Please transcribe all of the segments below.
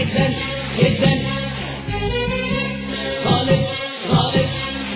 جدا جدا خالص خالص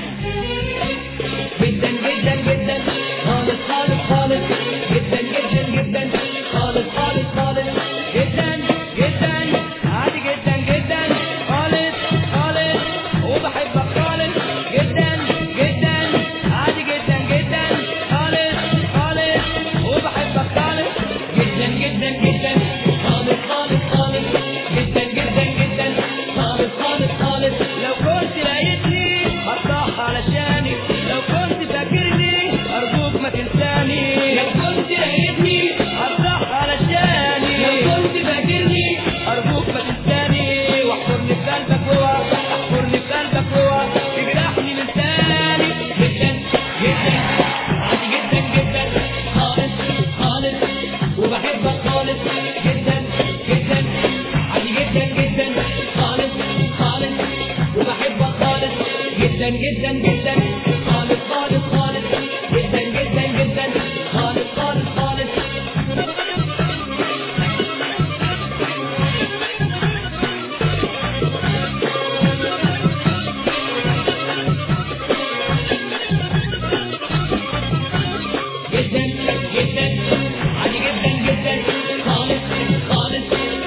جدا جدا جدا خالص خالص خالص جدا جدا جدا خالص خالص خالص جدا جدا عادي جدا جدا خالص خالص وبحبك خالص جدا جدا عادي جدا جدا خالص خالص وبحبك خالص جدا جدا جدا خالص خالص خالص جدا جدا جدا خالص خالص خالص لو كنت لقيتني هصح علشاني لو كنت فاكرني ارجوك ما تنساني لو كنت لقيتني هصح علشاني لو كنت فاكرني ارجوك ما تنساني واحفرني في قلبك جوا احفرني في قلبك جوا تجرحني من تاني جدا جدا عادي جدا جدا خالص خالص وبحبك خالص جدا جدا عادي جدا جدا خالص خالص وبحبك خالص جدا جدا جدا خالص خالص خالص جدا جدا جدا خالص خالص خالص جدا جدا عادي جدا جدا خالص خالص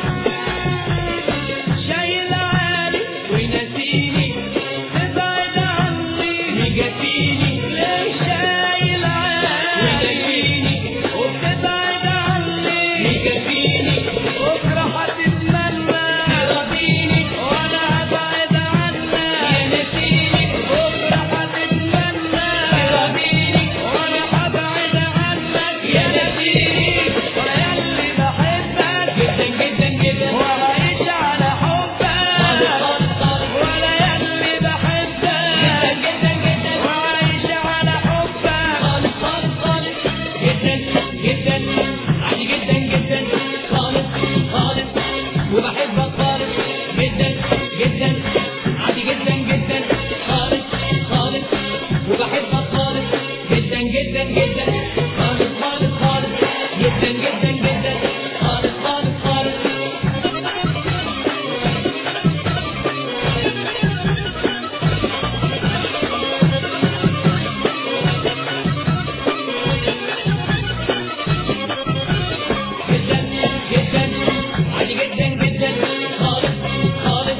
شايل عالي وينسيني تبعد عني يجفيني ليه شايل عالي وينسيني وبتبعد عني يجفيني بكره هتتمنى ترضيني وانا هبعد عنك ينسيني بكره هتتمنى ترضيني وانا هبعد عنك ينسيني وانا يلي بحبك جدا جدا جدا وعايش على حبك ولا يلي بحبك جدا جدا جدا وعايش على حبك خالص خالص خالص جدا جدا عادي جدا جدا خالص خالص وبحبك خالص جدا جدا عادي جدا جدا خالص خالص وبحبك خالص جدا جدا جدا خالص خالص خالص جدا جدا جدا خالص خالص خالص جدا جدا عادي جدا جدا خالص خالص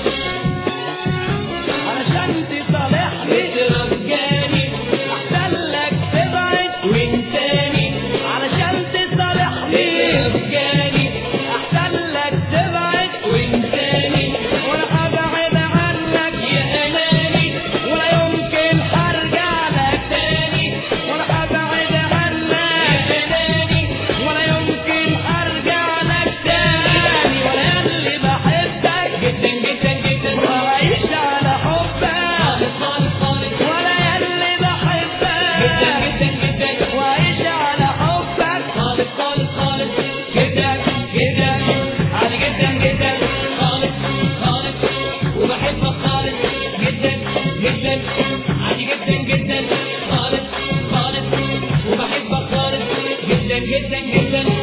علشان تصالحني ترجاني احسن لك تبعد وانساني علشان تصالحني ترجاني احسن لك تبعد وانساني وانا هبعد عنك يا اماني ولا يمكن هرجع لك تاني وانا هبعد عنك يا اماني ولا يمكن ارجع لك تاني ولا اللي بحبك جدا جدا جدا وعايش على حبك خالص خالص ولا اللي بحبك جدا جدا جدا وعايش على حبك خالص خالص خالص جدا جدا عادي جدا جدا خالص خالص وبحبك خالص جدا جدا عادي جدا جدا خالص خالص وبحبك خالص جدا جدا جدا